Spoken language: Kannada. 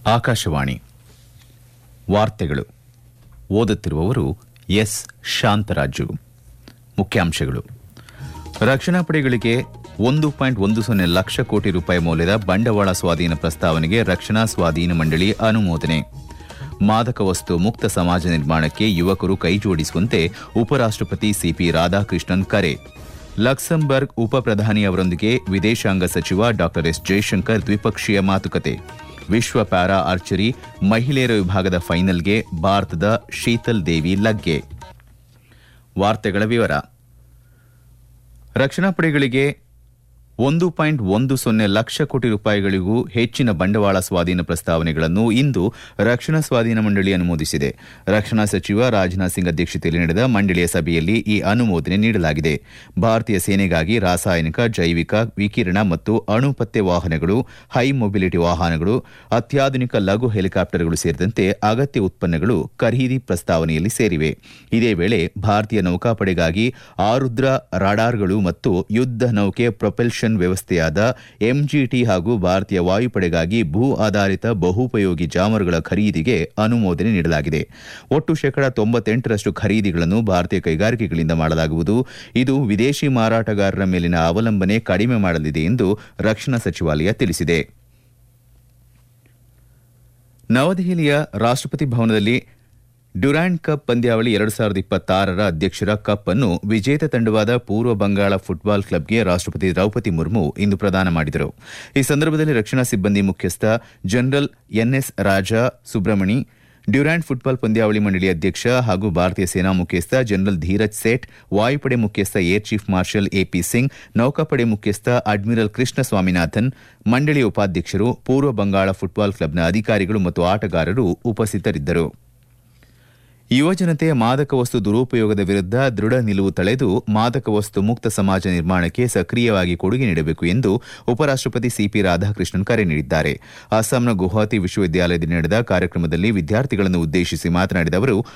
ಆಕಾಶವಾಣಿ ವಾರ್ತೆಗಳು ಓದುತ್ತಿರುವವರು ಎಸ್ ಶಾಂತರಾಜು ಮುಖ್ಯಾಂಶಗಳು ರಕ್ಷಣಾ ಪಡೆಗಳಿಗೆ ಒಂದು ಪಾಯಿಂಟ್ ಒಂದು ಸೊನ್ನೆ ಲಕ್ಷ ಕೋಟಿ ರೂಪಾಯಿ ಮೌಲ್ಯದ ಬಂಡವಾಳ ಸ್ವಾಧೀನ ಪ್ರಸ್ತಾವನೆಗೆ ರಕ್ಷಣಾ ಸ್ವಾಧೀನ ಮಂಡಳಿ ಅನುಮೋದನೆ ಮಾದಕ ವಸ್ತು ಮುಕ್ತ ಸಮಾಜ ನಿರ್ಮಾಣಕ್ಕೆ ಯುವಕರು ಕೈಜೋಡಿಸುವಂತೆ ಉಪರಾಷ್ಟಪತಿ ಸಿಪಿ ರಾಧಾಕೃಷ್ಣನ್ ಕರೆ ಲಕ್ಸಂಬರ್ಗ್ ಉಪ ಪ್ರಧಾನಿ ಅವರೊಂದಿಗೆ ವಿದೇಶಾಂಗ ಸಚಿವ ಡಾ ಎಸ್ ಜಯಶಂಕರ್ ದ್ವಿಪಕ್ಷೀಯ ಮಾತುಕತೆ ವಿಶ್ವ ಪ್ಯಾರಾ ಆರ್ಚರಿ ಮಹಿಳೆಯರ ವಿಭಾಗದ ಫೈನಲ್ಗೆ ಭಾರತದ ಶೀತಲ್ ದೇವಿ ಲಗ್ಗೆ ವಾರ್ತೆಗಳ ವಿವರ ರಕ್ಷಣಾ ಪಡೆಗಳಿಗೆ ಒಂದು ಪಾಯಿಂಟ್ ಒಂದು ಸೊನ್ನೆ ಲಕ್ಷ ಕೋಟಿ ರೂಪಾಯಿಗಳಿಗೂ ಹೆಚ್ಚಿನ ಬಂಡವಾಳ ಸ್ವಾಧೀನ ಪ್ರಸ್ತಾವನೆಗಳನ್ನು ಇಂದು ರಕ್ಷಣಾ ಸ್ವಾಧೀನ ಮಂಡಳಿ ಅನುಮೋದಿಸಿದೆ ರಕ್ಷಣಾ ಸಚಿವ ರಾಜನಾಥ್ ಸಿಂಗ್ ಅಧ್ಯಕ್ಷತೆಯಲ್ಲಿ ನಡೆದ ಮಂಡಳಿಯ ಸಭೆಯಲ್ಲಿ ಈ ಅನುಮೋದನೆ ನೀಡಲಾಗಿದೆ ಭಾರತೀಯ ಸೇನೆಗಾಗಿ ರಾಸಾಯನಿಕ ಜೈವಿಕ ವಿಕಿರಣ ಮತ್ತು ಅಣು ಪತ್ತೆ ವಾಹನಗಳು ಹೈ ಮೊಬಿಲಿಟಿ ವಾಹನಗಳು ಅತ್ಯಾಧುನಿಕ ಲಘು ಹೆಲಿಕಾಪ್ಟರ್ಗಳು ಸೇರಿದಂತೆ ಅಗತ್ಯ ಉತ್ಪನ್ನಗಳು ಖರೀದಿ ಪ್ರಸ್ತಾವನೆಯಲ್ಲಿ ಸೇರಿವೆ ಇದೇ ವೇಳೆ ಭಾರತೀಯ ನೌಕಾಪಡೆಗಾಗಿ ಆರುದ್ರ ರಾಡಾರ್ಗಳು ಮತ್ತು ಯುದ್ಧ ನೌಕೆ ಪ್ರೊಪೆಲ್ಷನ್ ವ್ಯವಸ್ಥೆಯಾದ ಎಂಜಿಟಿ ಹಾಗೂ ಭಾರತೀಯ ವಾಯುಪಡೆಗಾಗಿ ಭೂ ಆಧಾರಿತ ಬಹುಪಯೋಗಿ ಜಾಮರ್ಗಳ ಖರೀದಿಗೆ ಅನುಮೋದನೆ ನೀಡಲಾಗಿದೆ ಒಟ್ಟು ಶೇಕಡಾ ತೊಂಬತ್ತೆಂಟರಷ್ಟು ಖರೀದಿಗಳನ್ನು ಭಾರತೀಯ ಕೈಗಾರಿಕೆಗಳಿಂದ ಮಾಡಲಾಗುವುದು ಇದು ವಿದೇಶಿ ಮಾರಾಟಗಾರರ ಮೇಲಿನ ಅವಲಂಬನೆ ಕಡಿಮೆ ಮಾಡಲಿದೆ ಎಂದು ರಕ್ಷಣಾ ಸಚಿವಾಲಯ ತಿಳಿಸಿದೆ ನವದೆಹಲಿಯ ರಾಷ್ಟಪತಿ ಭವನದಲ್ಲಿ ಡ್ಯುರಾಂಡ್ ಕಪ್ ಪಂದ್ಯಾವಳಿ ಎರಡು ಸಾವಿರದ ಇಪ್ಪತ್ತಾರರ ಅಧ್ಯಕ್ಷರ ಕಪ್ ಅನ್ನು ವಿಜೇತ ತಂಡವಾದ ಪೂರ್ವ ಬಂಗಾಳ ಫುಟ್ಬಾಲ್ ಕ್ಲಬ್ಗೆ ರಾಷ್ಟಪತಿ ದ್ರೌಪದಿ ಮುರ್ಮು ಇಂದು ಪ್ರದಾನ ಮಾಡಿದರು ಈ ಸಂದರ್ಭದಲ್ಲಿ ರಕ್ಷಣಾ ಸಿಬ್ಬಂದಿ ಮುಖ್ಯಸ್ಥ general NS Raja Subramani Durand football ಪಂದ್ಯಾವಳಿ ಮಂಡಳಿ ಅಧ್ಯಕ್ಷ ಹಾಗೂ ಭಾರತೀಯ ಸೇನಾ ಮುಖ್ಯಸ್ಥ ಜನರಲ್ ಧೀರಜ್ ಸೇಠ್ ವಾಯುಪಡೆ ಮುಖ್ಯಸ್ಥ air chief marshal AP Singh ನೌಕಾಪಡೆ ಮುಖ್ಯಸ್ಥ ಅಡ್ಮಿರಲ್ ಕೃಷ್ಣ ಸ್ವಾಮಿನಾಥನ್ ಮಂಡಳಿಯ ಉಪಾಧ್ಯಕ್ಷರು ಪೂರ್ವ ಬಂಗಾಳ ಫುಟ್ಬಾಲ್ ಕ್ಲಬ್ನ ಅಧಿಕಾರಿಗಳು ಮತ್ತು ಆಟಗಾರರು ಉಪಸ್ಥಿತರಿದ್ದರು ಯುವಜನತೆ ಮಾದಕ ವಸ್ತು ದುರುಪಯೋಗದ ವಿರುದ್ಧ ದೃಢ ನಿಲುವು ತಳೆದು ಮಾದಕ ವಸ್ತು ಮುಕ್ತ ಸಮಾಜ ನಿರ್ಮಾಣಕ್ಕೆ ಸಕ್ರಿಯವಾಗಿ ಕೊಡುಗೆ ನೀಡಬೇಕು ಎಂದು ಉಪರಾಷ್ಟಪತಿ ಸಿಪಿ ರಾಧಾಕೃಷ್ಣನ್ ಕರೆ ನೀಡಿದ್ದಾರೆ ಅಸ್ಸಾಂನ ಗುವಾಹತಿ ವಿಶ್ವವಿದ್ಯಾಲಯದಲ್ಲಿ ನಡೆದ ಕಾರ್ಯಕ್ರಮದಲ್ಲಿ ವಿದ್ಯಾರ್ಥಿಗಳನ್ನು ಉದ್ದೇಶಿಸಿ ಮಾತನಾಡಿದ ಅವರು